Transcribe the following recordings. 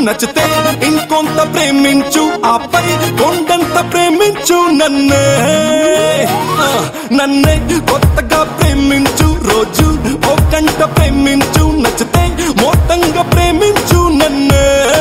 నచ్చితే ఇంకొంత ప్రేమించు ఆపై కొండంత ప్రేమించు నన్నే ఆ, నన్నే కొత్తగా ప్రేమించు రోజు ఓ గంట ప్రేమించు నచ్చితే మొత్తంగా ప్రేమించు నన్నే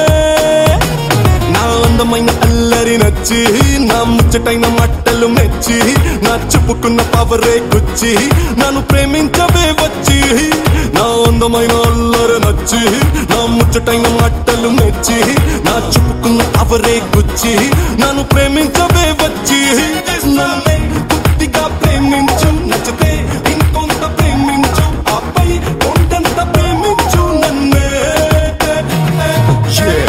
నా అందమైన అల్లరి నచ్చి నా ముచ్చటైన మట్టలు మెచ్చి నా చెప్పుకున్న పవరే గుచ్చి నన్ను ప్రేమించవే వచ్చి నా అందమైన అల్లరి నచ్చి నా ముచ్చటైన మట్టలు మెచ్చి నా చెప్పుకున్న పవరే గుచ్చి నన్ను ప్రేమించవే వచ్చి నన్నే గుడ్డిగా ప్రేమించు నచ్చితే ఇంకొంత ప్రేమించు ఆపై కొండంత ప్రేమించు నన్నే Yeah.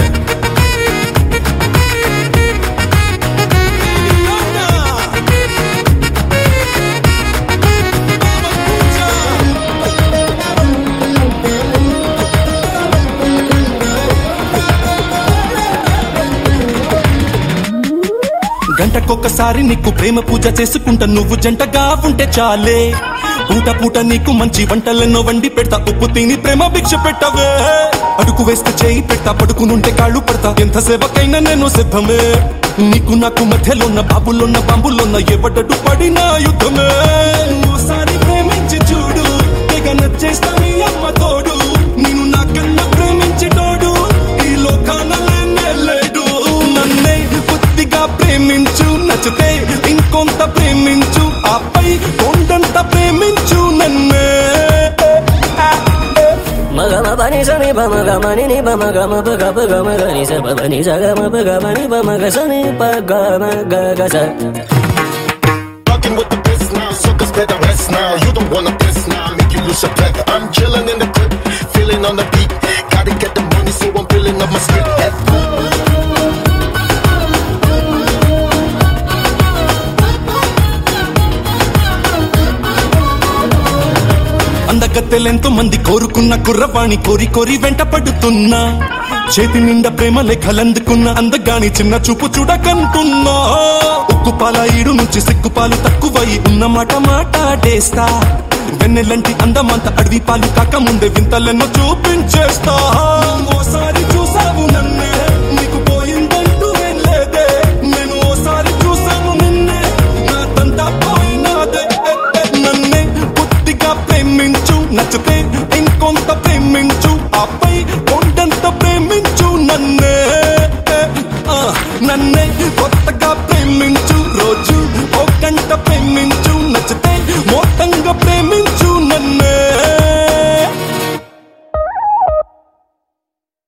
గంటకొకసారి నీకు ప్రేమ పూజ చేసుకుంటా నువ్వు జంటగా ఉంటే చాలే పూట పూట నీకు మంచి వంటలెన్నో వండి పెడతా ఉప్పు తిని ప్రేమ భిక్ష పెట్టవే అడుగు వేస్తే చేయి పెట్టా పడుకునుంటే కాళ్ళు పడతా ఎంత సేవకైనా నేను సిద్ధమే నీకు నాకు మధ్యలోన్న బాబులున్న బాంబులున్న ఎవడడు పడిన యుద్ధమే ఓసారి ప్రేమించి చూడు తెగ నచ్చేస్తా నీ అమ్మ తోడు నేను నాకన్నా ప్రేమించేటోడు ఈ లోకాన లేనే లేడు నన్నే కొద్దిగా ప్రేమించు నచ్చితే ఇంకొంత ప్రేమించు ఆపై కొండంత ప్రేమించు నన్నే మగ మ పని సని ప మగ మని ని ప మగ మ ప గ ప గ మ గ ని స ప ప ని స గ మ ప గ మ ని ప మ గ స ని ప గ మ గ గ స Rocking with the best now, suckers better rest now. You don't wanna piss now, make you lose your breath. I'm chilling in the crib, feeling on the beat. Gotta get the money, so I'm filling up my script. అందగత్తెలెంతో మంది కోరుకున్న కుర్రవాణి కోరి కోరి వెంట పడుతున్నా చేతి నిండా ప్రేమ లేఖలందుకున్న అందగాని చిన్న చూపు చూడకంటున్నా ఉక్కు పాల ఈడు నుంచి సిగ్గుపాలు తక్కువై ఉన్న మాట మాట్లాడేస్తా వెన్నెలంటి అందమంత అడవి పాలు కాక ముందే వింతలెన్నో చూపించేస్తా ఓసారి చూసావు నన్నే నీకు పోయిందంటూ ఏం లేదే నేను ఓసారి చూసాను నిన్నే నా తంతా పోయినాదే నన్నే కొద్దిగా ప్రేమించు నచ్చితే ఇంకొంత ప్రేమించు ఆపై కొండంత ప్రేమించు నన్నే ఆ, నన్నే కొత్తగా ప్రేమించు రోజు ఒక గంట ప్రేమించు